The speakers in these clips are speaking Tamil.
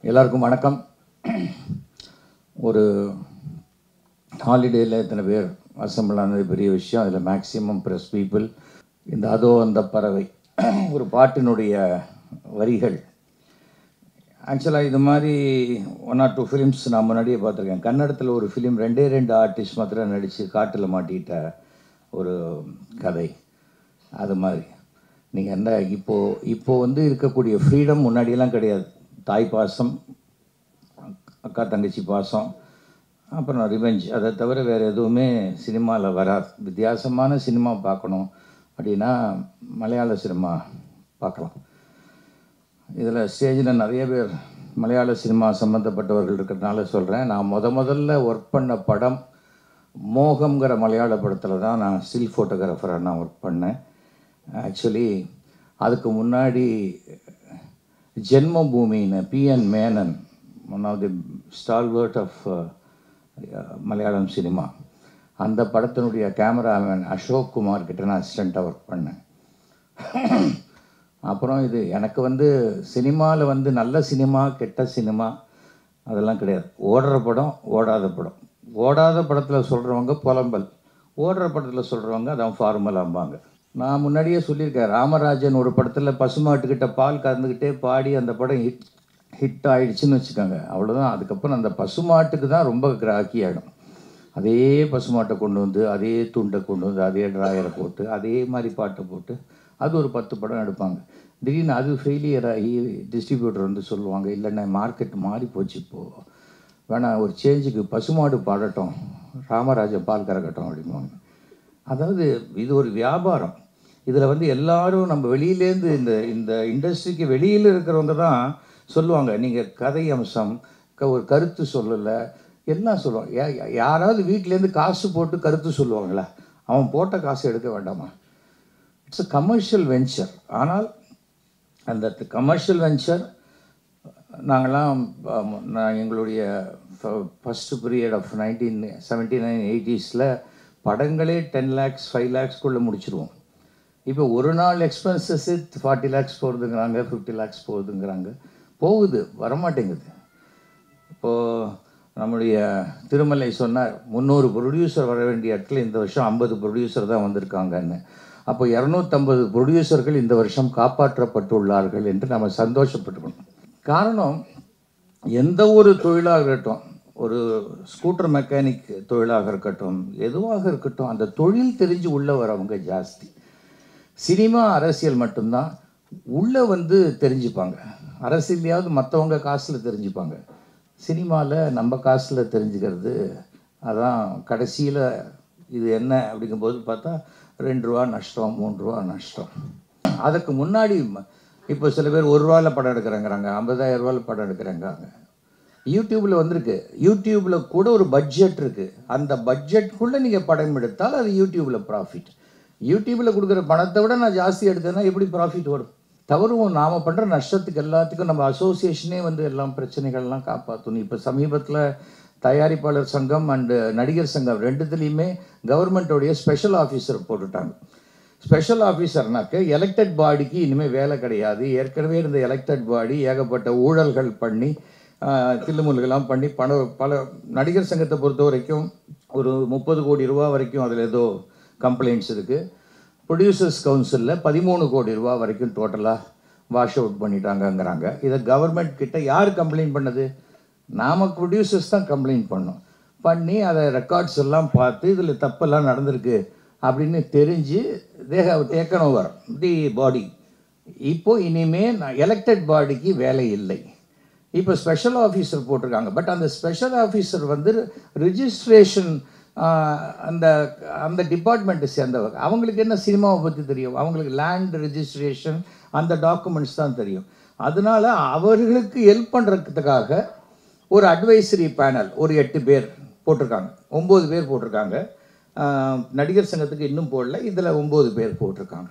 எல்லாருக்கும் வணக்கம் ஒரு ஹாலிடேயில் இத்தனை பேர் அசம்பிள் ஆனது பெரிய விஷயம் அதில் மேக்ஸிமம் ப்ரெஸ் பீப்புள் இந்த அதோ அந்த பறவை ஒரு பாட்டினுடைய வரிகள் ஆக்சுவலாக இது மாதிரி ஒன் ஆர் டூ ஃபிலிம்ஸ் நான் முன்னாடியே பார்த்துருக்கேன் கன்னடத்தில் ஒரு ஃபிலிம் ரெண்டே ரெண்டு ஆர்டிஸ்ட் மாத்திரம் நடித்து காட்டில் மாட்டிக்கிட்ட ஒரு கதை அது மாதிரி நீங்கள் என்ன இப்போது இப்போது வந்து இருக்கக்கூடிய ஃப்ரீடம் முன்னாடியெல்லாம் கிடையாது தாய் பாசம் அக்கா தங்கச்சி பாசம் அப்புறம் ரிவெஞ்ச் அதை தவிர வேறு எதுவுமே சினிமாவில் வராது வித்தியாசமான சினிமா பார்க்கணும் அப்படின்னா மலையாள சினிமா பார்க்கலாம் இதில் ஸ்டேஜில் நிறைய பேர் மலையாள சினிமா சம்மந்தப்பட்டவர்கள் இருக்கிறதுனால சொல்கிறேன் நான் முத முதல்ல ஒர்க் பண்ண படம் மோகம்ங்கிற மலையாள படத்தில் தான் நான் ஸ்டில் ஃபோட்டோகிராஃபராக நான் ஒர்க் பண்ணேன் ஆக்சுவலி அதுக்கு முன்னாடி ஜென்மபூமின்னு P N Menon one of the stalwart of Malayalam cinema அந்த படத்தினுடைய கேமராமேன் அசோக் குமார் கிட்ட நான் அசிஸ்டண்ட்டாக ஒர்க் பண்ணேன் அப்புறம் இது எனக்கு வந்து சினிமாவில் வந்து நல்ல சினிமா கெட்ட சினிமா அதெல்லாம் கிடையாது ஓடுற படம் ஓடாத படம் ஓடாத படத்தில் சொல்கிறவங்க புலம்பல் ஓடுற படத்தில் சொல்கிறவங்க அதான் ஃபார்மலாம்பாங்க நான் முன்னாடியே சொல்லியிருக்கேன் ராமராஜன் ஒரு படத்தில் பசுமாட்டுக்கிட்ட பால் கறந்துக்கிட்டே பாடி அந்த படம் ஹிட் ஹிட் ஆயிடுச்சுன்னு வச்சுக்கோங்க அவ்வளோதான் அதுக்கப்புறம் அந்த பசுமாட்டுக்கு தான் ரொம்ப கிராக்கி ஆகிடும் அதே பசுமாட்டை கொண்டு வந்து அதே துண்டை கொண்டு வந்து அதே ட்ராயரை போட்டு அதே மாதிரி பாட்டை போட்டு அது ஒரு பத்து படம் எடுப்பாங்க திடீர்னு அது ஃபெயிலியர் ஆகி டிஸ்ட்ரிபியூட்டர் வந்து சொல்லுவாங்க இல்லைண்ணே மார்க்கெட் மாறி போச்சு இப்போது வேணாம் ஒரு சேஞ்சுக்கு பசுமாடு பாடட்டும் ராமராஜன் பால் கறக்கட்டும் அப்படிம்பாங்க அதாவது இது ஒரு வியாபாரம் இதில் வந்து எல்லாரும் நம்ம வெளியிலேருந்து இந்த இந்த இண்டஸ்ட்ரிக்கு வெளியில் இருக்கிறவங்க தான் சொல்லுவாங்க நீங்கள் கதை அம்சம் க ஒரு கருத்து சொல்லலை எல்லாம் சொல்லுவாங்க யா- யாராவது வீட்டிலேருந்து காசு போட்டு கருத்து சொல்லுவாங்களா அவன் போட்ட காசு எடுக்க வேண்டாமா இட்ஸ் அ கமர்ஷியல் வெஞ்சர் ஆனால் அந்த கமர்ஷியல் வெஞ்சர் நாங்கள்லாம் ஆம், நான் எங்களுடைய first period of nineteen seventy nine எயிட்டிஸில் படங்களே டென் லேக்ஸ் ஃபைவ் லேக்ஸ்க்குள்ளே முடிச்சிருவோம் இப்போ ஒரு நாள் எக்ஸ்பென்சஸ்ஸு ஃபார்ட்டி லேக்ஸ் போகுதுங்கிறாங்க ஃபிஃப்டி லேக்ஸ் போகுதுங்கிறாங்க போகுது வரமாட்டேங்குது இப்போது நம்முடைய திருமலை சொன்னார் முந்நூறு ப்ரொடியூசர் வர வேண்டிய இடத்துல இந்த வருஷம் ஐம்பது ப்ரொடியூசர் தான் வந்திருக்காங்கன்னு அப்போ இரநூத்தம்பது ப்ரொடியூசர்கள் இந்த வருஷம் காப்பாற்றப்பட்டுள்ளார்கள் என்று நம்ம சந்தோஷப்பட்டுக்கணும் காரணம் எந்த ஒரு தொழிலாக இருக்கட்டும் ஒரு ஸ்கூட்டர் மெக்கானிக் தொழிலாக இருக்கட்டும் எதுவாக இருக்கட்டும் அந்த தொழில் தெரிஞ்சு உள்ளே வரவங்க ஜாஸ்தி சினிமா அரசியல் மட்டும்தான் உள்ளே வந்து தெரிஞ்சுப்பாங்க அரசியலையாவது மற்றவங்க காசில் தெரிஞ்சுப்பாங்க சினிமாவில் நம்ம காசில் தெரிஞ்சுக்கிறது அதான் கடைசியில் இது என்ன அப்படிங்கும்போது பார்த்தா ரெண்டு ரூபா நஷ்டம் மூணு ரூபா நஷ்டம் அதுக்கு முன்னாடி ம- இப்போ சில பேர் ஒரு ரூபாயில் படம் எடுக்கிறாங்கிறாங்க ஐம்பதாயிரம் ரூபாயில் படம் எடுக்கிறாங்க யூடியூப்பில் வந்திருக்கு யூடியூப்பில் கூட ஒரு பட்ஜெட் இருக்குது அந்த பட்ஜெட்குள்ளே நீங்கள் படம் எடுத்தால் அது யூடியூப்பில் ப்ராஃபிட் யூடியூப்பில் கொடுக்குற பணத்தை விட நான் ஜாஸ்தி எடுத்தேன்னா எப்படி ப்ராஃபிட் வரும் தவறும் நாம் பண்ணுற நஷ்டத்துக்கு எல்லாத்துக்கும் நம்ம அசோசியேஷனே வந்து எல்லாம் பிரச்சனைகள்லாம் காப்பாற்றணும் இப்போ சமீபத்தில் தயாரிப்பாளர் சங்கம் அண்டு நடிகர் சங்கம் ரெண்டுத்துலேயுமே கவர்மெண்ட்டோடைய ஸ்பெஷல் ஆஃபீஸர் போட்டுட்டாங்க ஸ்பெஷல் ஆஃபீஸர்னாக்க எலெக்டட் பாடிக்கு இனிமேல் வேலை கிடையாது ஏற்கனவே இருந்த எலெக்டட் பாடி ஏகப்பட்ட ஊழல்கள் பண்ணி ஆஹ், தில்லுமுல்லுகள்லாம் பண்ணி பண பல நடிகர் சங்கத்தை பொறுத்த வரைக்கும் ஒரு முப்பது கோடி ரூபா வரைக்கும் அதில் ஏதோ கம்ப்ளைண்ட்ஸ் இருக்குது ப்ரொடியூசர்ஸ் கவுன்சிலில் பதிமூணு கோடி ரூபா வரைக்கும் டோட்டலாக வாஷ் அவுட் பண்ணிட்டாங்கங்கிறாங்க இதை கவர்மெண்ட் கிட்ட யார் கம்ப்ளைண்ட் பண்ணது நாம ப்ரொடியூசர்ஸ் தான் கம்ப்ளைண்ட் பண்ணோம் பண்ணி அதை ரெக்கார்ட்ஸ் எல்லாம் பார்த்து இதில் தப்பெல்லாம் நடந்திருக்கு அப்படின்னு தெரிஞ்சு they have taken over the body இப்போ இனிமே எலெக்டட் பாடிக்கு வேலை இல்லை இப்போ ஸ்பெஷல் ஆஃபீஸர் போட்டிருக்காங்க பட் அந்த ஸ்பெஷல் ஆஃபீஸர் வந்து ரிஜிஸ்ட்ரேஷன் அந்த அந்த டிபார்ட்மெண்ட்டை சேர்ந்தவங்க அவங்களுக்கு என்ன சினிமாவை பற்றி தெரியும் அவங்களுக்கு லேண்ட் ரெஜிஸ்ட்ரேஷன் அந்த டாக்குமெண்ட்ஸ் தான் தெரியும் அதனால அவர்களுக்கு ஹெல்ப் பண்ணுறதுக்காக ஒரு அட்வைசரி பேனல் ஒரு எட்டு பேர் போட்டிருக்காங்க ஒம்பது பேர் போட்டிருக்காங்க ஆஹ், நடிகர் சங்கத்துக்கு இன்னும் போடல இதில் ஒம்பது பேர் போட்டிருக்காங்க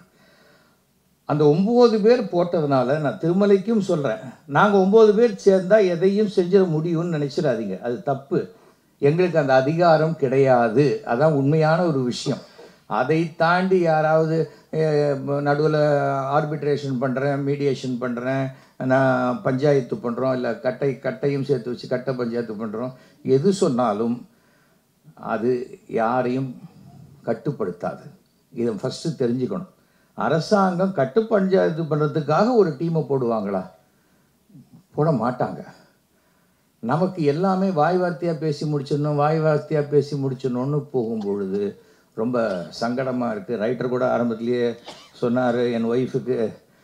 அந்த ஒம்பது பேர் போட்டதுனால நான் திருமலைக்கும் சொல்கிறேன் நாங்கள் ஒம்பது பேர் சேர்ந்தா எதையும் செஞ்சிட முடியும்னு நினச்சிடாதீங்க அது தப்பு எங்களுக்கு அந்த அதிகாரம் கிடையாது அதான் உண்மையான ஒரு விஷயம் அதை தாண்டி யாராவது நடுவில் ஆர்பிட்ரேஷன் பண்ணுறேன் மீடியேஷன் பண்ணுறேன் நான் பஞ்சாயத்து பண்ணுறோம் இல்லை கட்டை கட்டையும் சேர்த்து வச்சு கட்டை பஞ்சாயத்து பண்ணுறோம் எது சொன்னாலும் அது யாரையும் கட்டுப்படுத்தாது இதை ஃபஸ்ட்டு தெரிஞ்சுக்கணும் அரசாங்கம் கட்டு பஞ்சாயத்து பண்ணுறதுக்காக ஒரு டீமை போடுவாங்களா போட மாட்டாங்க நமக்கு எல்லாமே வாய் வார்த்தையாக பேசி முடிச்சிடணும் வாய் வார்த்தையாக பேசி முடிச்சிடணும்னு போகும்பொழுது ரொம்ப சங்கடமாக இருக்குது ரைட்டர் கூட ஆரம்பத்திலேயே சொன்னார் என் ஒய்ஃபுக்கு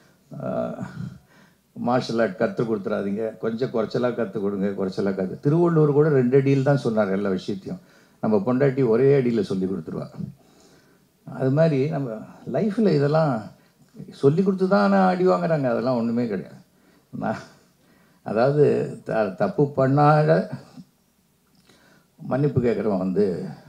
மார்ஷல் ஆர்ட் கற்றுக் கொடுத்துறாதீங்க கொஞ்சம் குறைச்சலாக கற்றுக் கொடுங்க குறைச்சலாக கற்று திருவள்ளுவர் கூட ரெண்டு அடியில் தான் சொன்னார் எல்லா விஷயத்தையும் நம்ம பொண்டாட்டி ஒரே அடியில் சொல்லி கொடுத்துருவா அது மாதிரி நம்ம லைஃப்பில் இதெல்லாம் சொல்லி கொடுத்து தான் அடி வாங்குறாங்க அதெல்லாம் ஒன்றுமே கிடையாது நான் அதாவது த தப்பு பண்ணாத மன்னிப்பு கேட்குறவன் வந்து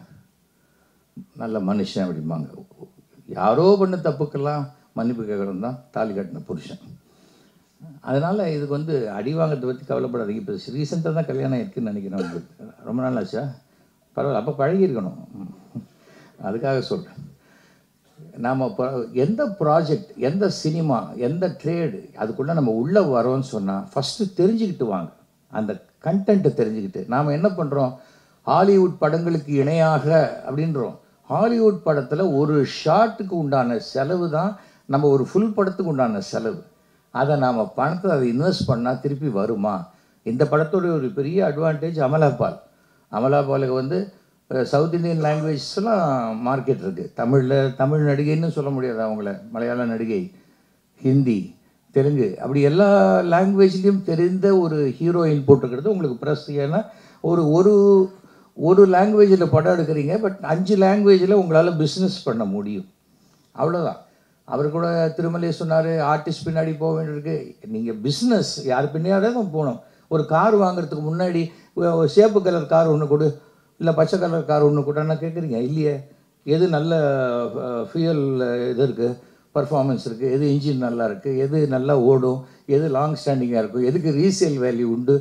நல்ல மனுஷன் அப்படிம்பாங்க யாரோ பண்ண தப்புக்கெல்லாம் மன்னிப்பு கேட்குறவன் தான் தாலி கட்டின புருஷன் அதனால் இதுக்கு வந்து அடி வாங்கிறத பற்றி கவலைப்படாதீங்க இப்போ ரீசெண்டாக தான் கல்யாணம் இருக்குன்னு நினைக்கிறேன் உங்களுக்கு ரொம்ப நாள் ஆச்சா பரவாயில்ல அப்போ பழகியிருக்கணும் அதுக்காக சொல்கிறேன் நாம் இப்போ எந்த ப்ராஜெக்ட் எந்த சினிமா எந்த ட்ரேடு அதுக்குள்ளே நம்ம உள்ளே வரோம்னு சொன்னால் ஃபஸ்ட்டு தெரிஞ்சுக்கிட்டு வாங்க அந்த கண்டென்ட்டை தெரிஞ்சுக்கிட்டு நாம் என்ன பண்ணுறோம் ஹாலிவுட் படங்களுக்கு இணையாக அப்படின்றோம் ஹாலிவுட் படத்தில் ஒரு ஷாட்டுக்கு உண்டான செலவு தான் நம்ம ஒரு ஃபுல் படத்துக்கு உண்டான செலவு அதை நாம் பணத்தை அதை இன்வெஸ்ட் பண்ணால் திருப்பி வருமா இந்த படத்தோட ஒரு பெரிய அட்வான்டேஜ் அமலாபால் அமலாபாலுக்கு வந்து சவுத் இந்தியன் லாங்குவேஜஸ்லாம் மார்க்கெட் இருக்குது தமிழில் தமிழ் நடிகைன்னு சொல்ல முடியாது அவங்கள மலையாள நடிகை ஹிந்தி தெலுங்கு அப்படி எல்லா லாங்குவேஜ்லேயும் தெரிந்த ஒரு ஹீரோயின் போட்டுக்கிறது உங்களுக்கு ப்ரெஸ் ஏன்னா ஒரு ஒரு ஒரு லாங்குவேஜில் படம் எடுக்கிறீங்க பட் அஞ்சு லாங்குவேஜில் உங்களால் பிஸ்னஸ் பண்ண முடியும் அவ்வளோதான் அவர் கூட திருமலை சொன்னார் ஆர்டிஸ்ட் பின்னாடி போக வேண்டியிருக்கு நீங்கள் பிஸ்னஸ் யார் பின்னாடியே தான் போகணும் ஒரு கார் வாங்குறதுக்கு முன்னாடி ஒரு சேப்பு கலர் கார் ஒன்று கொடு இல்லை பச்சை கலர் கார் ஒன்று கூடனா கேட்குறீங்க இல்லையே எது நல்ல ஃபியூயல் இது இருக்குது பர்ஃபார்மன்ஸ் இருக்குது எது இன்ஜின் நல்லா இருக்குது எது நல்லா ஓடும் எது லாங் ஸ்டாண்டிங்காக இருக்கும் எதுக்கு ரீசேல் வேல்யூ உண்டு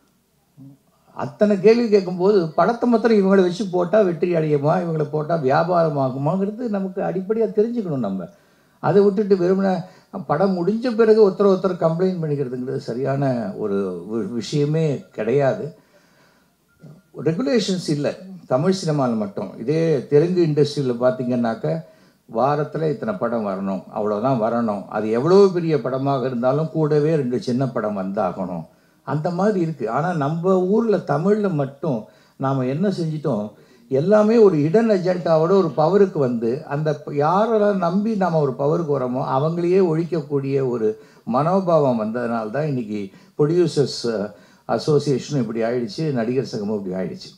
அத்தனை கேள்வி கேட்கும்போது படத்தை மாத்திரம் இவங்களை வச்சு போட்டால் வெற்றி அடையுமா இவங்களை போட்டால் வியாபாரம் ஆகுமாங்கிறது நமக்கு அடிப்படையாக தெரிஞ்சுக்கணும் நம்ம அதை விட்டுட்டு வெறுமனே படம் முடிஞ்ச பிறகு ஒருத்தர் ஒருத்தர் கம்ப்ளைண்ட் பண்ணிக்கிறதுங்கிறது சரியான ஒரு வி- விஷயமே கிடையாது ரெகுலேஷன்ஸ் இல்லை தமிழ் சினிமாவில் மட்டும் இதே தெலுங்கு இண்டஸ்ட்ரியில் பார்த்தீங்கன்னாக்க வாரத்தில் இத்தனை படம் வரணும் அவ்வளோதான் வரணும் அது எவ்வளோ பெரிய படமாக இருந்தாலும் கூடவே ரெண்டு சின்ன படம் வந்தாகணும் அந்த மாதிரி இருக்குது ஆனால் நம்ம ஊரில் தமிழில் மட்டும் நாம் என்ன செஞ்சிட்டோம் எல்லாமே ஒரு இடன் அஜெண்டாவோட ஒரு பவருக்கு வந்து அந்த ப- யாரெல்லாம் நம்பி நாம் ஒரு பவருக்கு வரோமோ அவங்களையே ஒழிக்கக்கூடிய ஒரு மனோபாவம் வந்ததுனால தான் இன்றைக்கி ப்ரொடியூசர்ஸ் அசோசியேஷனும் இப்படி ஆயிடுச்சு நடிகர் சங்கமும் இப்படி ஆயிடுச்சு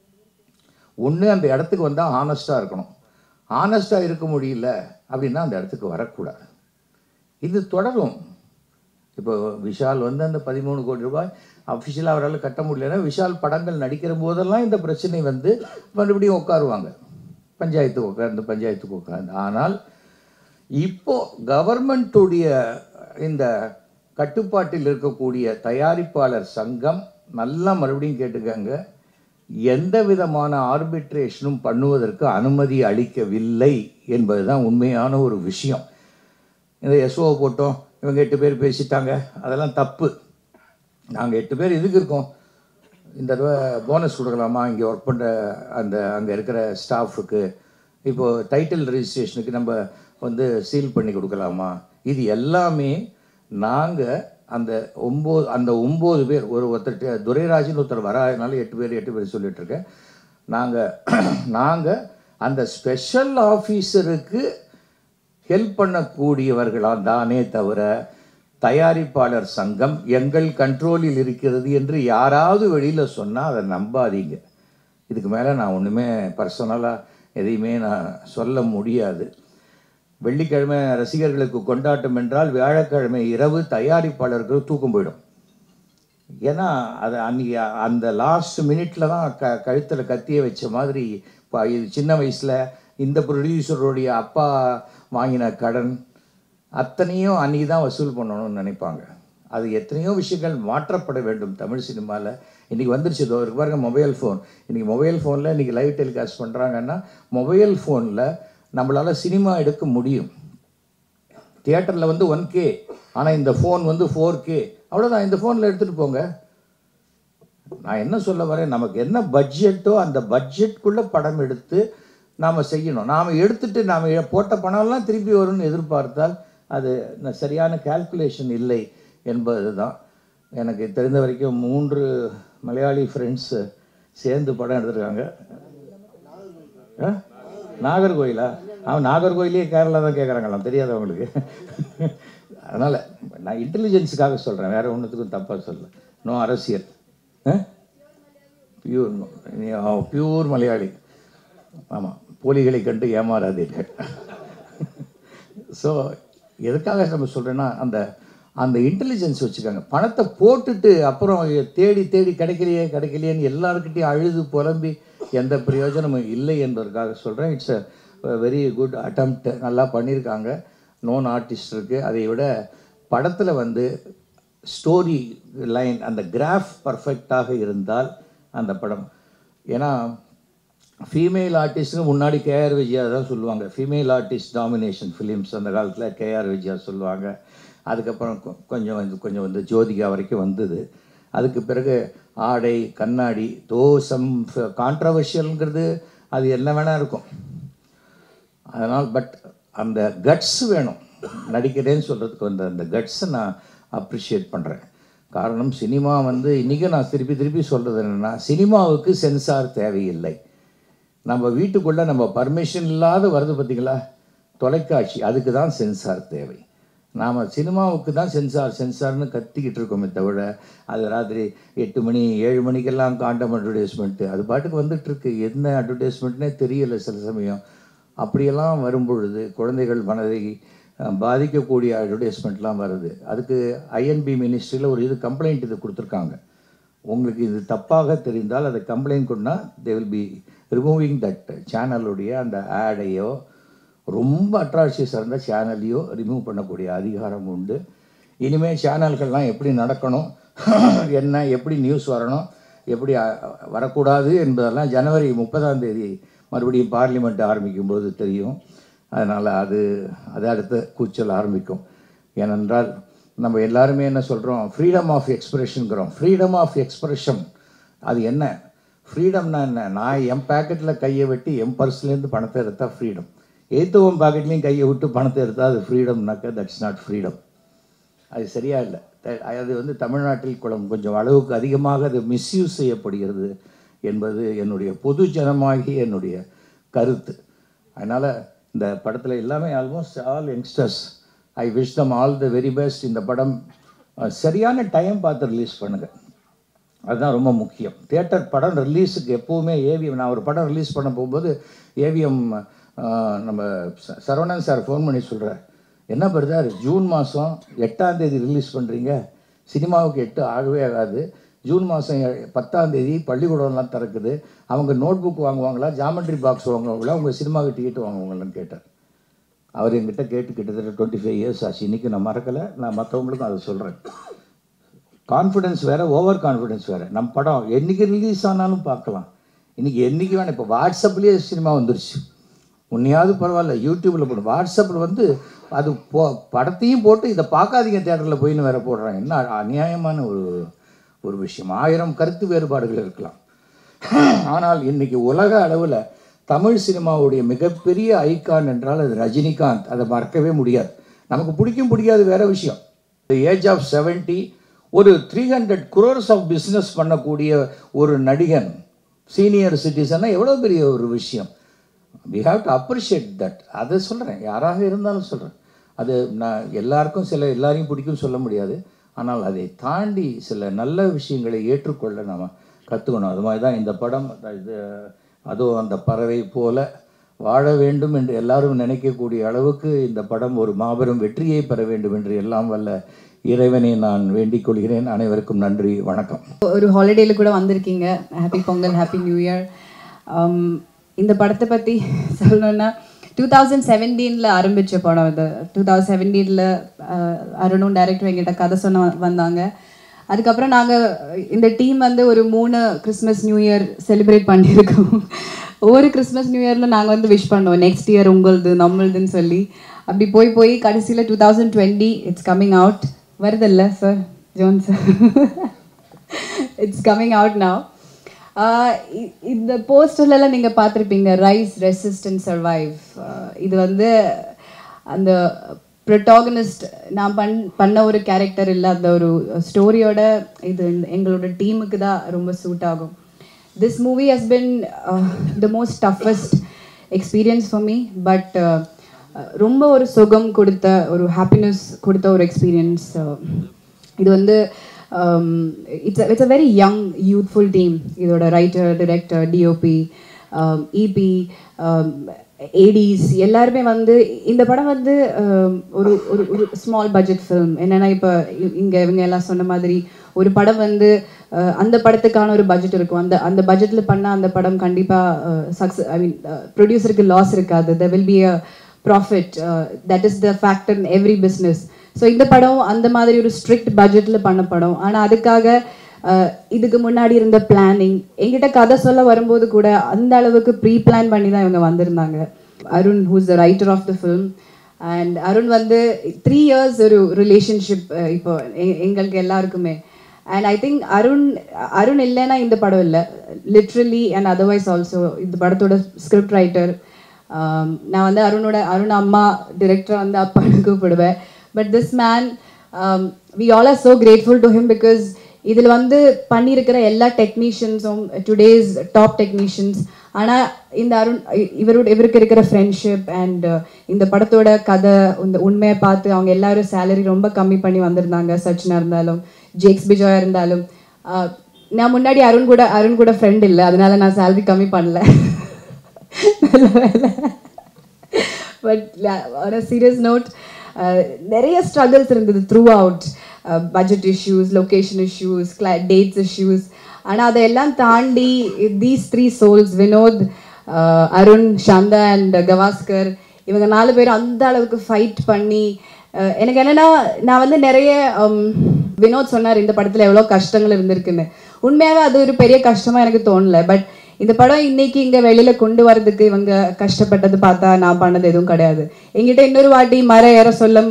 ஒன்று அந்த இடத்துக்கு வந்தால் ஆனஸ்ட்டாக இருக்கணும் ஆனஸ்ட்டாக இருக்க முடியல அப்படின்னா அந்த இடத்துக்கு வரக்கூடாது இது தொடரும் இப்போ விஷால் வந்து அந்த பதிமூணு கோடி ரூபாய் அஃபிஷியலாக அவரால் கட்ட முடியலன்னா விஷால் படங்கள் நடிக்கிற போதெல்லாம் இந்த பிரச்சனை வந்து மறுபடியும் உட்காருவாங்க பஞ்சாயத்துக்கு உட்கார்ந்து பஞ்சாயத்துக்கு உட்கார்ந்து ஆனால் இப்போ கவர்மெண்ட்டுடைய இந்த கட்டுப்பாட்டில் இருக்கக்கூடிய தயாரிப்பாளர் சங்கம் நல்லா மறுபடியும் கேட்டுக்கங்க எந்த விதமான ஆர்பிட்ரேஷனும் பண்ணுவதற்கு அனுமதி அளிக்கவில்லை என்பதுதான் உண்மையான ஒரு விஷயம் இந்த எஸ்ஓ போட்டோம் இவங்க எட்டு பேர் பேசிட்டாங்க அதெல்லாம் தப்பு நாங்கள் எட்டு பேர் எதுக்கு இருக்கோம் இந்த தடவை போனஸ் கொடுக்கலாமா இங்கே ஒர்க் பண்ணுற அந்த அங்கே இருக்கிற ஸ்டாஃபுக்கு இப்போது டைட்டில் ரெஜிஸ்ட்ரேஷனுக்கு நம்ம வந்து சீல் பண்ணி கொடுக்கலாமா இது எல்லாமே நாங்கள் அந்த ஒம்பது அந்த ஒம்பது பேர் ஒரு ஒருத்தர் துரைராஜன் ஒருத்தர் வராதனால எட்டு பேர் எட்டு பேர் சொல்லிட்டு இருக்கேன் நாங்கள் நாங்கள் அந்த ஸ்பெஷல் ஆஃபீஸருக்கு ஹெல்ப் பண்ணக்கூடியவர்களா தானே தவிர தயாரிப்பாளர் சங்கம் எங்கள் கண்ட்ரோலில் இருக்கிறது என்று யாராவது வெளியில் சொன்னால் அதை நம்பாதீங்க இதுக்கு மேலே நான் ஒன்றுமே பர்சனலாக எதையுமே நான் சொல்ல முடியாது வெள்ளிக்கிழமை ரசிகர்களுக்கு கொண்டாட்டம் என்றால் வியாழக்கிழமை இரவு தயாரிப்பாளர்கள் தூக்கம் போயிடும் ஏன்னா அது அன்னைக்கு அந்த லாஸ்ட் மினிட்ல தான் க கழுத்தில் கத்திய வச்ச மாதிரி இப்போ இது சின்ன வயசில் இந்த ப்ரொடியூசருடைய அப்பா வாங்கின கடன் அத்தனையும் அன்றைக்கி தான் வசூல் பண்ணணும்னு நினைப்பாங்க அது எத்தனையோ விஷயங்கள் மாற்றப்பட வேண்டும் தமிழ் சினிமாவில் இன்றைக்கி வந்துருச்சு இதோ இருக்கு பாருங்க மொபைல் ஃபோன் இன்றைக்கி மொபைல் ஃபோனில் இன்றைக்கி லைவ் டெலிகாஸ்ட் பண்ணுறாங்கன்னா மொபைல் ஃபோனில் நம்மளால் சினிமா எடுக்க முடியும் தியேட்டரில் வந்து ஒன் கே ஆனால் இந்த ஃபோன் வந்து ஃபோர் கே அவ்வளோதான் இந்த ஃபோனில் எடுத்துகிட்டு போங்க நான் என்ன சொல்ல வரேன் நமக்கு என்ன பட்ஜெட்டோ அந்த பட்ஜெட்குள்ளே படம் எடுத்து நாம் செய்யணும் நாம் எடுத்துட்டு நாம் போட்ட பணம்லாம் திருப்பி வரும்னு எதிர்பார்த்தால் அது ந- சரியான கால்குலேஷன் இல்லை என்பது தான் எனக்கு தெரிந்த வரைக்கும் மூன்று மலையாளி ஃப்ரெண்ட்ஸு சேர்ந்து படம் எடுத்திருக்காங்க ஆ? நாகர்கோயிலா அவன் நாகர்கோயிலே கேரளா தான் கேட்குறாங்களாம் தெரியாது அவங்களுக்கு அதனால் நான் இன்டெலிஜென்ஸுக்காக சொல்கிறேன் வேறு ஒன்றுத்துக்கும் தப்பாக சொல்ல நோ அரசியல் பியூர் பியூர் மலையாளி ஆமாம் போலிகளை கண்டு ஏமாறாதீர்கள் ஸோ எதுக்காக நம்ம சொல்கிறேன்னா அந்த அந்த இன்டெலிஜென்ஸ் வச்சுக்காங்க பணத்தை போட்டுட்டு அப்புறம் தேடி தேடி கிடைக்கலையே கிடைக்கலையேன்னு எல்லாருக்கிட்டையும் அழுது புலம்பி எந்த பிரயோஜனமும் இல்லை என்பதற்காக சொல்கிறேன் it's a very good attempt நல்லா பண்ணியிருக்காங்க நோன் ஆர்டிஸ்ட் இருக்குது அதை விட படத்தில் வந்து ஸ்டோரி லைன் அந்த கிராஃப் பர்ஃபெக்டாக இருந்தால் அந்த படம் ஏன்னா ஃபீமேல் ஆர்டிஸ்ட்டுக்கு முன்னாடி கேஆர் விஜயா தான் சொல்லுவாங்க ஃபீமேல் ஆர்டிஸ்ட் டாமினேஷன் ஃபிலிம்ஸ் அந்த காலத்தில் கேஆர் விஜயா சொல்லுவாங்க அதுக்கப்புறம் கொ- கொஞ்சம் வந்து கொஞ்சம் வந்து ஜோதிகா வரைக்கும் வந்தது அதுக்கு பிறகு ஆடை கண்ணாடி தோ சம் கான்ட்ரவர்ஷியல்ங்கிறது அது என்ன வேணால் இருக்கும் அதனால் பட் அந்த கட்ஸ் வேணும் நடிக்கிறேன்னு சொல்கிறதுக்கு வந்து அந்த கட்ஸை நான் அப்ரிஷியேட் பண்ணுறேன் காரணம் சினிமா வந்து இன்றைக்கி நான் திருப்பி திருப்பி சொல்கிறது என்னென்னா சினிமாவுக்கு சென்சார் தேவையில்லை நம்ம வீட்டுக்குள்ளே நம்ம பர்மிஷன் இல்லாத வருது பார்த்தீங்களா தொலைக்காட்சி அதுக்கு தான் சென்சார் தேவை நாம் சினிமாவுக்கு தான் சென்சார் சென்சார்னு கத்திக்கிட்டு இருக்கோமே தவிர அது ராத்திரி எட்டு மணி ஏழு மணிக்கெல்லாம் காண்டம் அட்வர்டைஸ்மெண்ட்டு அது பாட்டுக்கு வந்துட்டுருக்கு என்ன அட்வர்டைஸ்மெண்ட்னே தெரியல சில சமயம் அப்படியெல்லாம் வரும்பொழுது குழந்தைகள் மனதை அஹ், பாதிக்கக்கூடிய அட்வர்டைஸ்மெண்ட்லாம் வருது அதுக்கு ஐஎன்பி மினிஸ்ட்ரியில் ஒரு இது கம்ப்ளைண்ட் இது கொடுத்துருக்காங்க உங்களுக்கு இது தப்பாக தெரிந்தால் அதை கம்ப்ளைண்ட் கொண்டா they will be removing that சேனலுடைய அந்த ஆடையோ ரொம்ப அட்ராக்ஷியஸாக இருந்தால் சேனலையோ ரிமூவ் பண்ணக்கூடிய அதிகாரம் உண்டு இனிமேல் சேனல்கள்லாம் எப்படி நடக்கணும் என்ன எப்படி நியூஸ் வரணும் எப்படி அ, வரக்கூடாது என்பதெல்லாம் ஜனவரி முப்பதாம் தேதி மறுபடியும் பார்லிமெண்ட் ஆரம்பிக்கும் போது தெரியும் அதனால் அது அது அடுத்த கூச்சல் ஆரம்பிக்கும் ஏனென்றால் நம்ம எல்லாருமே என்ன சொல்கிறோம் ஃப்ரீடம் ஆஃப் எக்ஸ்பிரஷனுங்கிறோம் ஃப்ரீடம் ஆஃப் எக்ஸ்பிரஷன் அது என்ன ஃப்ரீடம்னா என்ன நான் என் பேக்கெட்டில் கையை வெட்டி என் பர்ஸ்லேருந்து பணத்தை எடுத்தால் ஃப்ரீடம் ஏத்தவன் பாக்கெட்லேயும் கையை விட்டு பணத்தை எடுத்தால் அது ஃப்ரீடம்னாக்க தட்ஸ் நாட் ஃப்ரீடம் அது சரியா இல்லை த- அது வந்து தமிழ்நாட்டில் குளம் கொஞ்சம் அளவுக்கு அதிகமாக அது மிஸ்யூஸ் செய்யப்படுகிறது என்பது என்னுடைய பொது ஜனமாகி என்னுடைய கருத்து அதனால் இந்த படத்தில் எல்லாமே almost all youngsters I wish them all the very best இந்த படம் அஹ், சரியான டைம் பார்த்து ரிலீஸ் பண்ணுங்கள் அதுதான் ரொம்ப முக்கியம் தியேட்டர் படம் ரிலீஸுக்கு எப்போவுமே ஏவிஎம் நான் ஒரு படம் ரிலீஸ் பண்ண போகும்போது ஏவிஎம் நம்ம ச- சரவணன் சார் ஃபோன் பண்ணி சொல்கிறார் என்ன பிரதர் ஜூன் மாதம் எட்டாம் தேதி ரிலீஸ் பண்ணுறீங்க சினிமாவுக்கு எட்டு ஆகவே ஆகாது ஜூன் மாதம் பத்தாம் தேதி பள்ளிக்கூடம்லாம் திறக்குது அவங்க நோட் புக் வாங்குவாங்களா ஜாமெட்ரி பாக்ஸ் வாங்குவாங்களா உங்கள் சினிமாவுக்கு டிக்கெட் வாங்குவாங்களான்னு கேட்டார் அவர் என்கிட்ட கேட்டு கிட்டத்தட்ட டுவெண்ட்டி ஃபைவ் இயர்ஸ் ஆச்சு இன்றைக்கி நான் மறக்கலை நான் மற்றவங்களுக்கும் அதை சொல்கிறேன் கான்ஃபிடென்ஸ் வேறு ஓவர் கான்ஃபிடென்ஸ் வேறு நம்ம படம் என்றைக்கு ரிலீஸ் ஆனாலும் பார்க்கலாம் இன்றைக்கி என்றைக்கு வேணும் இப்போ வாட்ஸ்அப்லேயே சினிமா வந்துருச்சு உன்னையாவது பரவாயில்ல யூடியூப்பில் போடும் வாட்ஸ்அப்பில் வந்து அது போ படத்தையும் போட்டு இதை பார்க்காதீங்க தேட்டரில் போயின்னு வேற போடுறாங்க என்ன அநியாயமான ஒரு ஒரு விஷயம் ஆயிரம் கருத்து வேறுபாடுகள் இருக்கலாம் ஆனால் இன்னைக்கு உலக அளவில் தமிழ் சினிமாவுடைய மிகப்பெரிய ஐகான் என்றால் அது ரஜினிகாந்த் அதை மறக்கவே முடியாது நமக்கு பிடிக்கும் பிடிக்காது வேற விஷயம் ஏஜ் ஆஃப் 70 ஒரு three hundred crores of business பண்ணக்கூடிய ஒரு நடிகன் சீனியர் சிட்டிசன்னா எவ்வளோ பெரிய ஒரு விஷயம் we have to appreciate that அதை சொல்கிறேன் யாராக இருந்தாலும் சொல்கிறேன் அது நான் எல்லாருக்கும் சில எல்லாரையும் பிடிக்கும் சொல்ல முடியாது ஆனால் அதை தாண்டி சில நல்ல விஷயங்களை ஏற்றுக்கொள்ள நாம் கற்றுக்கணும் அது மாதிரி தான் இந்த படம் இது அதுவும் அந்த பறவை போல வாழ வேண்டும் என்று எல்லாரும் நினைக்கக்கூடிய அளவுக்கு இந்த படம் ஒரு மாபெரும் வெற்றியை பெற வேண்டும் என்று எல்லாம் வல்ல இறைவனை நான் வேண்டிக் கொள்கிறேன் அனைவருக்கும் நன்றி வணக்கம் ஒரு ஹாலிடேல கூட வந்திருக்கீங்க happy Pongal happy new year இந்த படத்தை பற்றி சொல்லணும்னா டூ தௌசண்ட் செவன்டீனில் ஆரம்பித்த படம் இது டூ தௌசண்ட் செவன்டீனில் அருணும் டைரக்டர் எங்கிட்ட கதை சொன்ன வந்தாங்க அதுக்கப்புறம் நாங்கள் இந்த டீம் வந்து ஒரு மூணு கிறிஸ்மஸ் நியூ இயர் செலிப்ரேட் பண்ணியிருக்கோம் ஒவ்வொரு கிறிஸ்மஸ் நியூ இயரில் நாங்கள் வந்து விஷ் பண்ணோம் நெக்ஸ்ட் இயர் உங்களுது நம்மளுதுன்னு சொல்லி அப்படி போய் போய் கடைசியில் two thousand twenty it's coming out வருதில்ல sir John sir it's coming out now ah இ- இந்த போஸ்டர்லாம் நீங்கள் பார்த்துருப்பீங்க ரைஸ் ரெசிஸ்ட் அண்ட் சர்வைவ் இது வந்து அந்த ப்ரொட்டாகனிஸ்ட் நான் பண் பண்ண ஒரு கேரக்டர் இல்லை அந்த ஒரு ஸ்டோரியோட இது இந்த- எங்களோட டீமுக்கு தான் ரொம்ப சூட் ஆகும் this movie has been the most toughest experience for me but ரொம்ப ஒரு சுகம் கொடுத்த ஒரு ஹாப்பினஸ் கொடுத்த ஒரு எக்ஸ்பீரியன்ஸ் இது வந்து it's it's a very young youthful team இதோட writer director DOP EP ADs எல்லாருமே வந்து இந்த படம் வந்து um, ஒரு ஒரு ஒரு ஸ்மால் பட்ஜெட் ஃபிலிம் என்னென்னா இப்போ இங்கே இவங்க எல்லாம் சொன்ன மாதிரி ஒரு படம் வந்து அஹ், அந்த படத்துக்கான ஒரு பட்ஜெட் இருக்கும் அந்த அந்த பட்ஜெட்டில் பண்ண அந்த படம் கண்டிப்பாக சக்ஸஸ் ஐ மீன் ப்ரொடியூசருக்கு லாஸ் இருக்காது there will be a profit that is the factor in every business so இந்த படம் அந்த மாதிரி ஒரு ஸ்ட்ரிக்ட் பட்ஜெட்டில் பண்ண படம் ஆனால் அதுக்காக அஹ், இதுக்கு முன்னாடி இருந்த பிளானிங் எங்கிட்ட கதை சொல்ல வரும்போது கூட அந்த அளவுக்கு ப்ரீ பிளான் பண்ணி தான் இவங்க வந்திருந்தாங்க Arun who's the writer of the film and Arun வந்து த்ரீ இயர்ஸ் ஒரு ரிலேஷன்ஷிப் இப்போ எ- எங்களுக்கு எல்லாருக்குமே and I think Arun Arun இல்லைன்னா இந்த படம் இல்லை லிட்ரலி அண்ட் அதர்வைஸ் ஆல்சோ இந்த படத்தோட ஸ்கிரிப்ட் ரைட்டர் நான் வந்து அருணோட அருண் அம்மா டிரெக்டர் வந்து அப்பான்னு கூப்பிடுவேன் but this man we all are so grateful to him because இதில் வந்து பண்ணியிருக்கிற எல்லா டெக்னீஷியன்ஸும் டுடேஸ் டாப் டெக்னீஷியன்ஸ் ஆனால் இந்த அருண் இ- இவரோட இவருக்கு இருக்கிற ஃப்ரெண்ட்ஷிப் அண்ட் இந்த படத்தோட கதை இந்த உண்மையை பார்த்து அவங்க எல்லாரும் சேலரி ரொம்ப கம்மி பண்ணி வந்திருந்தாங்க சச்சினா இருந்தாலும் ஜேக்ஸ் பிஜாயா இருந்தாலும் அஹ், நான் முன்னாடி அருண் கூட அருண் கூட ஃப்ரெண்ட் இல்லை அதனால நான் சேலரி கம்மி பண்ணல நல்ல வேலை but on a serious note நிறைய ஸ்ட்ரகிள்ஸ் இருந்தது throughout budget issues location issues dates issues ஆனால் அதையெல்லாம் தாண்டி these three souls Vinod uh, Arun Santha and Gavaskar இவங்க நாலு பேரும் அந்த அளவுக்கு ஃபைட் பண்ணி uh, எனக்கு என்னன்னா நான் வந்து நிறைய um, வினோத் சொன்னார் இந்த படத்தில் எவ்வளோ கஷ்டங்கள் இருந்திருக்குன்னு உண்மையாகவே அது ஒரு பெரிய கஷ்டமாக எனக்கு தோணல பட் இந்த படம் இன்னைக்கு இங்க வெளியில கொண்டு வரதுக்கு இவங்க கஷ்டப்பட்டது பார்த்தா நான் பண்ணது எதுவும் கிடையாது என்கிட்ட இன்னொரு வாட்டி மர ஏற சொல்லும்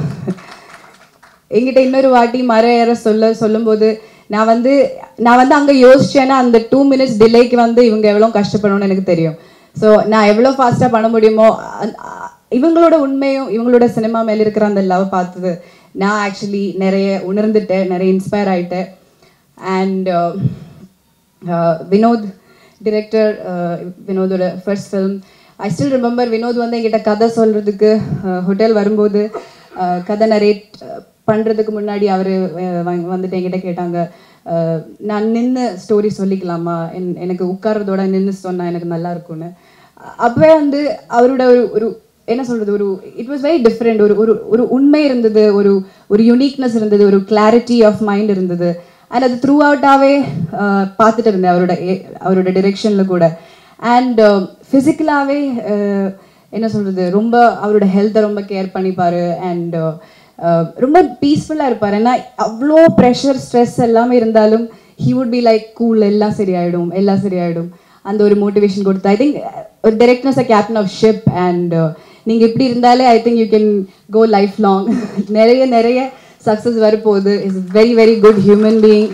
என்கிட்ட இன்னொரு வாட்டி மர ஏற சொல்ல சொல்லும்போது நான் வந்து நான் வந்து அங்க யோசிச்சேன்னா அந்த டூ மினிட்ஸ் டிலேக்கு வந்து இவங்க எவ்வளோ கஷ்டப்படணும்னு எனக்கு தெரியும் ஸோ நான் எவ்வளோ ஃபாஸ்ட்டாக பண்ண முடியுமோ அ- அ- இவங்களோட உண்மையும் இவங்களோட சினிமா மேல இருக்கிற அந்த லவ் பார்த்தது நான் ஆக்சுவலி நிறைய உணர்ந்துட்டேன் நிறைய இன்ஸ்பயர் ஆயிட்டேன் அண்ட் வினோத் டிரெக்டர் வினோதோட first film I still remember Vinod வந்து என்கிட்ட கதை சொல்கிறதுக்கு ஹோட்டல் வரும்போது uh, கதை நரேட் பண்ணுறதுக்கு முன்னாடி அவர் வந்துட்டு என்கிட்ட கேட்டாங்க uh, நான் நின்று ஸ்டோரி சொல்லிக்கலாமா என் எனக்கு உட்கார்றதோட நின்று சொன்னா எனக்கு நல்லா இருக்கும்னு அப்பவே வந்து அவரோட ஒரு ஒரு என்ன சொல்றது ஒரு இட் வாஸ் வெரி டிஃப்ரெண்ட் ஒரு ஒரு ஒரு உண்மை இருந்தது ஒரு ஒரு யுனிக்னஸ் இருந்தது ஒரு கிளாரிட்டி ஆஃப் மைண்ட் இருந்தது அண்ட் அது த்ரூ அவுட்டாகவே பார்த்துட்டு இருந்தேன் அவரோட எ- அவரோட டிரெக்ஷனில் கூட அண்ட் ஃபிசிக்கலாகவே என்ன சொல்கிறது ரொம்ப அவரோட ஹெல்த்தை ரொம்ப கேர் பண்ணிப்பார் அண்ட் ரொம்ப பீஸ்ஃபுல்லாக இருப்பார் ஏன்னா அவ்வளோ ப்ரெஷர் ஸ்ட்ரெஸ் எல்லாமே இருந்தாலும் he would be like cool எல்லாம் சரியாயிடும் எல்லாம் சரியாயிடும் அந்த ஒரு மோட்டிவேஷன் கொடுத்து ஐ திங்க் ஒரு directness a captain of ship and நீங்கள் இப்படி இருந்தாலே I think you can go life long நிறைய நிறைய சக்ஸஸ் வரப்போகுது is very very good human being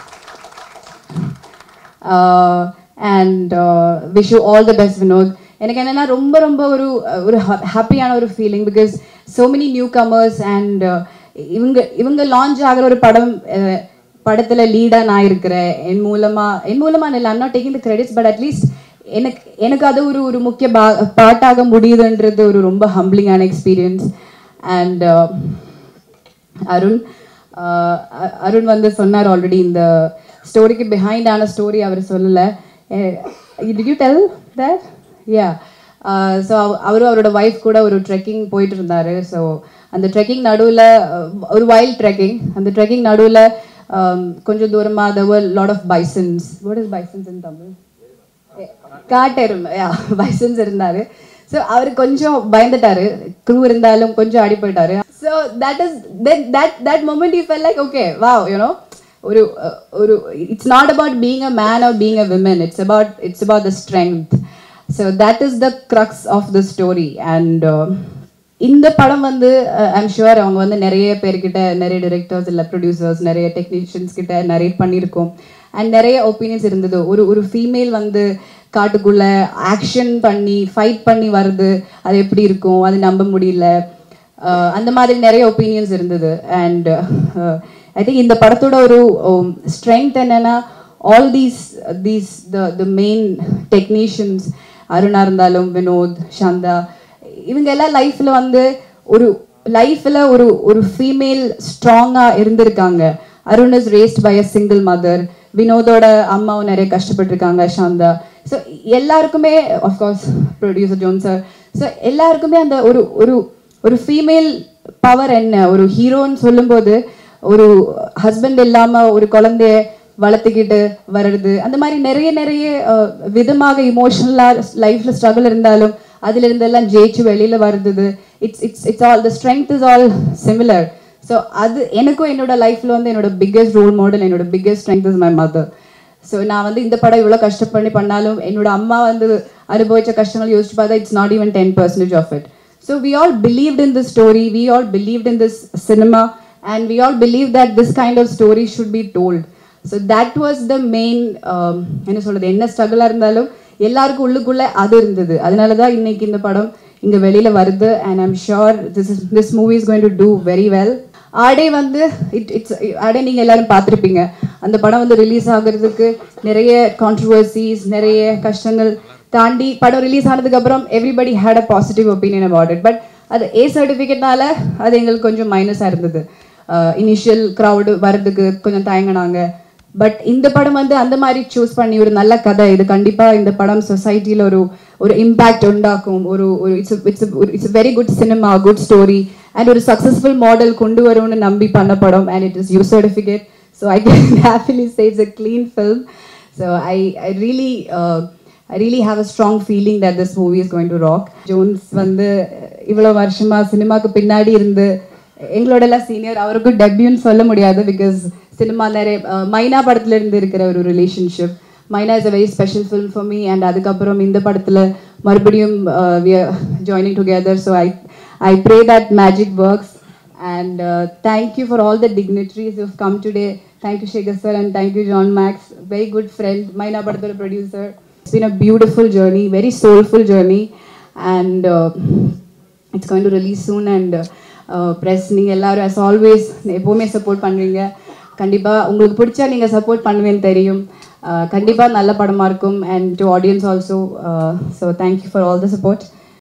and wish you all the best Vinod எனக்கு என்னன்னா ரொம்ப ரொம்ப ஒரு ஒரு ஹாப்பியான ஒரு feeling because so many newcomers and இவங்க இவங்க லான்ச் ஆகிற ஒரு படம் uh, படத்துல லீடா நான் இருக்கிறேன் என் மூலமா என் மூலமா இல்லை I'm not taking the credits but at least எனக்கு எனக்கு அது ஒரு ஒரு முக்கிய பா பாட்டாக முடியுதுன்றது ஒரு ரொம்ப ஹம்பிளிங்கான எக்ஸ்பீரியன்ஸ் அண்ட் அருண் ஆஹ் அ- அருண் வந்து சொன்னார் ஆல்ரெடி இந்த ஸ்டோரிக்கு பிஹைண்ட் ஆன ஸ்டோரி அவர் சொல்லலை did you tell that ya so அவரும் அவரோட ஒய்ஃப் கூட ஒரு ட்ரெக்கிங் போயிட்டு இருந்தார் ஸோ அந்த ட்ரெக்கிங் நடுவில் ஒரு வைல்ட் ட்ரெக்கிங் அந்த ட்ரெக்கிங் நடுவில் கொஞ்சம் தூரமாக there were lot of bisons what is bisons in Tamil காட்டெருமை பைசன்ஸ் இருந்தாரு ஸோ அவர் கொஞ்சம் பயந்துட்டாரு க்ரூ இருந்தாலும் கொஞ்சம் அடி போயிட்டாரு so that is that that moment you fell like okay wow you know ஒரு அஹ், ஒரு it's not about being a man or being a women it's about it's about the strength so that is the crux of the story and இந்த படம் வந்து ஐம் ஷுவர் அவங்க வந்து நிறைய பேர்கிட்ட நிறைய டிரெக்டர்ஸ் இல்லை ப்ரொடியூசர்ஸ் நிறைய டெக்னீஷியன்ஸ் கிட்ட நரேட் பண்ணியிருக்கோம் அண்ட் நிறைய ஒப்பீனியன்ஸ் இருந்தது ஒரு ஒரு ஃபீமேல் வந்து காட்டுக்குள்ள ஆக்ஷன் பண்ணி ஃபைட் பண்ணி வருது அது எப்படி இருக்கும் அது நம்ப முடியல அஹ் அந்த மாதிரி நிறைய ஒப்பீனியன்ஸ் இருந்தது அண்ட் ஐ திங்க் இந்த படத்தோட ஒரு ஸ்ட்ரென்த் என்னன்னா all these these the the main technicians அருணா இருந்தாலும் வினோத் சாந்தா இவங்க எல்லாம் லைஃப்ல வந்து ஒரு லைஃப்ல ஒரு ஒரு ஃபீமேல் ஸ்ட்ராங்கா இருந்திருக்காங்க Arun is raised by a single mother வினோதோட அம்மாவும் நிறைய கஷ்டப்பட்டிருக்காங்க சாந்தா ஸோ எல்லாருக்குமே of course producer John sir so எல்லாருக்குமே அந்த ஒரு ஒரு ஒரு ஃபீமேல் பவர் என்ன ஒரு ஹீரோன்னு சொல்லும்போது ஒரு ஹஸ்பண்ட் இல்லாம ஒரு குழந்தைய வளர்த்துக்கிட்டு வர்றது அந்த மாதிரி நிறைய நிறைய அஹ், விதமாக இமோஷனலா லைஃப்ல ஸ்ட்ரகிள் இருந்தாலும் அதுல இருந்தெல்லாம் ஜெயிச்சு வெளியில வருது it's it's it's all the strength is all similar so அது எனக்கும் என்னோட லைஃப்ல வந்து என்னோட பிக்கெஸ்ட் ரோல் மாடல் என்னோட biggest strength is my mother so நான் வந்து இந்த படம் இவ்வளோ கஷ்டப்பட்டு பண்ணாலும் என்னோட அம்மா வந்து அனுபவிச்ச கஷ்டங்கள் யோசிச்சு பார்த்தா it's not even ten percentage of it so we all believed in this story we all believed in this cinema and we all believe that this kind of story should be told so that was the main என்ன சொல்றது என்ன ஸ்ட்ரகிளாக இருந்தாலும் எல்லாருக்கும் உள்ளுக்குள்ள அது இருந்தது அதனால தான் இன்னைக்கு இந்த படம் இங்கே வெளியில வருது and I'm sure this is this movie is going to do very well ஆடே வந்து இட் இட்ஸ் ஆடே நீங்க எல்லாரும் பார்த்துருப்பீங்க அந்த படம் வந்து ரிலீஸ் ஆகுறதுக்கு நிறைய கான்ட்ரவர்சிஸ் நிறைய கஷ்டங்கள் தாண்டி படம் ரிலீஸ் ஆனதுக்கு அப்புறம் everybody had a positive opinion about it but அது ஏ சர்டிஃபிகேட்னால அது எங்களுக்கு கொஞ்சம் மைனஸாக இருந்தது இனிஷியல் க்ரௌடு வர்றதுக்கு கொஞ்சம் தயங்கினாங்க பட் இந்த படம் வந்து அந்த மாதிரி சூஸ் பண்ணி ஒரு நல்ல கதை இது கண்டிப்பா இந்த படம் சொசைட்டில ஒரு ஒரு இம்பாக்ட் உண்டாக்கும் ஒரு ஒரு it's it's it's very good cinema good story and ஒரு சக்சஸ்ஃபுல் மாடல் கொண்டு வரும்னு நம்பி பண்ண படம் and it is U certificate so I can happily say it's a clean film so I I really I really have a strong feeling that this movie is going to rock John's வந்து இவ்வளோ வருஷமா சினிமாக்கு பின்னாடி இருந்து எங்களோட எல்லாம் சீனியர் அவருக்கும் டெபியூன்னு சொல்ல முடியாது பிகாஸ் சினிமா நிறைய அஹ், மைனா படத்துல இருந்து இருக்கிற ஒரு relationship Mynaa is a very special film for me and அதுக்கப்புறம் இந்த படத்துல மறுபடியும் joining together so I I pray that magic works And uh, thank you for all the dignitaries who've come today. Thank you, Shekhar sir, and thank you, John Max, very good friend, Maina Bhattacharya producer. It's been a beautiful journey, very soulful journey, and uh, it's going to release soon. And uh, uh, press நீங்கள் எல்லாரும் as always எப்போவுமே சப்போர்ட் பண்ணுவீங்க கண்டிப்பாக உங்களுக்கு பிடிச்சா நீங்கள் சப்போர்ட் பண்ணுவேன்னு தெரியும் கண்டிப்பாக நல்ல படமாக இருக்கும் and to audience also so thank you for all the support